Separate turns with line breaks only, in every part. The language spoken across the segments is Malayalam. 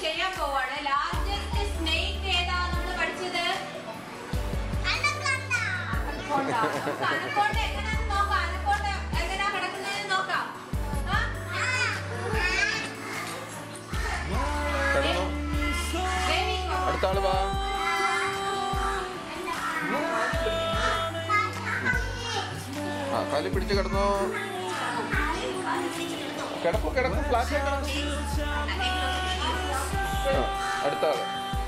ചെയ്യാൻ പോവാണ് ലാർജസ്റ്റ് സ്നേക്ക് ഏതാ നമ്മൾ പഠിച്ചത് അനക്കോണ്ട അനക്കോണ്ട എങ്ങനെയാന്ന് നോക്കാം അനക്കോണ്ട എങ്ങനെയാ കിടക്കുന്നതെന്ന് നോക്കാം ആ?
കിടന്നു
Very good.
അടുത്ത ആള് വാ ആ കാലി പിടിച്ച് കിടന്നു കിടക്കു കിടക്കു ഫ്ലാറ്റ് അടുത്ത ആള്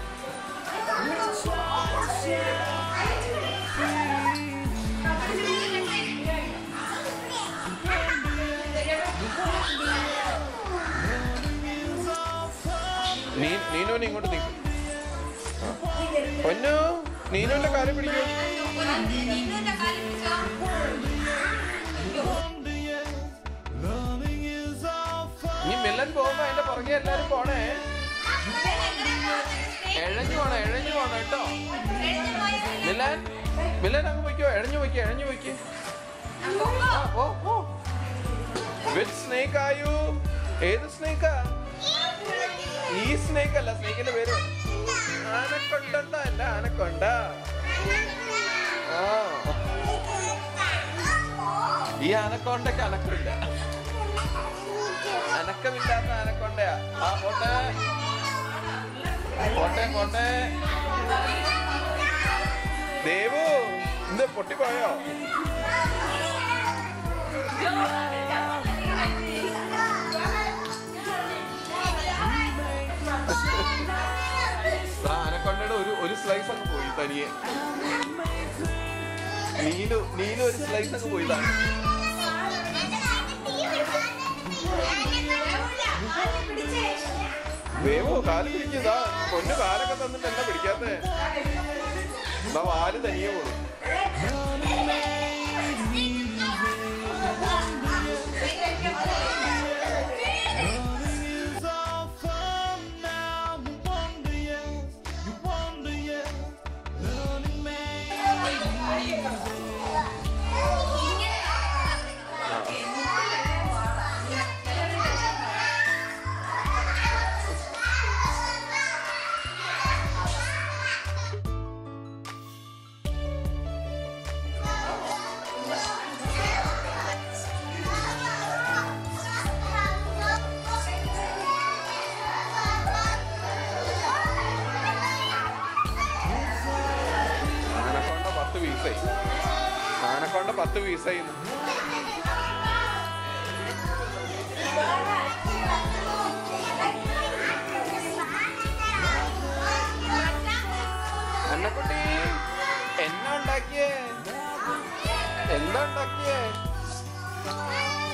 നീ നീനുവിനെ ഇങ്ങോട്ട് നിൽക്കും പൊന്നു നീനുവിന്റെ കാല് പിടിക്കൂ
നീനുവിന്റെ കാല് പിടിച്ചോ.
നീ മില്ലൻ പോകുമ്പോ അതിന്റെ പുറകെ എല്ലാരും പോണേ
ഇവൻ എങ്ങനെയാ പോകുന്നത്? snake
എഴഞ്ഞു പോണേ എഴഞ്ഞു പോണേ കേട്ടോ
എഴുതി പോയാൽ
മില്ലൻ മില്ലൻ അങ്ങ് വയ്ക്കോ എഴഞ്ഞു വയ്ക്കോ എഴഞ്ഞു വയ്ക്കോ
പൊക്കോ.
ആ പോ പോ വിച്ച് സ്നേക്ക് ആയു ഏത് സ്നേക്കാ ഈ സ്നേക്ക് അല്ല സ്നേക്കിന്റെ പേര് ആനക്കൊണ്ട അല്ല ആനക്കൊണ്ട ആ ഈ ആനക്കൊണ്ടക്ക് അനക്കില്ല അനക്കമില്ലാത്ത ആനക്കൊണ്ടയാ ആ പോട്ടെ പോട്ടെ പോട്ടെ ദേവു ഇന്ന് പൊട്ടിപ്പോയോ ആ ആനക്കൊണ്ടയുടെ ഒരു ഒരു സ്ലൈസ് അങ്ങ് പോയി തനിയെ നീലു നീലു ഒരു സ്ലൈസ് അങ്ങ് പോയി താൻ വേവോ കാല് പിടിക്കുന്നതാ പൊന്നു കാലൊക്കെ തന്നിട്ട് എന്താ പിടിക്കാത്തെ എന്നാ വാല് തനിയെ പോകും ആനക്കൊണ്ട പത്ത് പീസായി ആനക്കൊണ്ട പത്ത് പീസായി അന്നക്കുട്ടി എന്നാ ഉണ്ടാക്കിയേ എന്താ ഉണ്ടാക്കിയേ